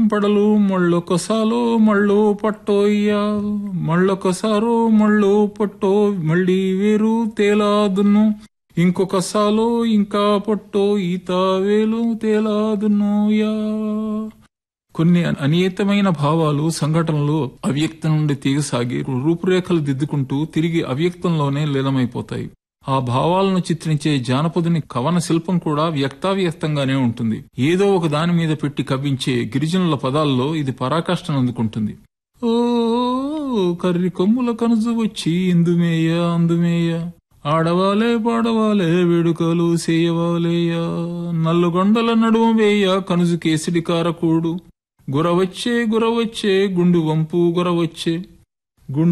పడలు మళ్ళొకసాలో మళ్ళో పట్టోయ్యా మళ్ళొకసారో మళ్ళో పట్టో మళ్ళీ వేరు తేలాదును ఇంకొకసాలో ఇంకా పట్టో ఈత వేలు తేలాదునోయా కొన్ని అనియతమైన భావాలు సంఘటనలు అవ్యక్తం నుండి తీగసాగి రూపురేఖలు దిద్దుకుంటూ తిరిగి అవ్యక్తంలోనే లీనమైపోతాయి ఆ భావాలను చిత్రించే జానపదుని కవన శిల్పం కూడా వ్యక్తావ్యక్తంగానే ఉంటుంది ఏదో ఒక దాని మీద పెట్టి కవ్వించే గిరిజనుల పదాల్లో ఇది పరాకాష్ఠను అందుకుంటుంది ఓ కర్రి కొమ్ముల కనుజు వచ్చి ఇందుమేయ అందుమేయ ఆడవాలే పాడవాలే వేడుకలు చేయవాలేయా నల్లుగొండల నడుము వేయ కనుజు కేసిడి కారకూడు గురవచ్చే గురవచ్చే గుండు వంపు గురవచ్చే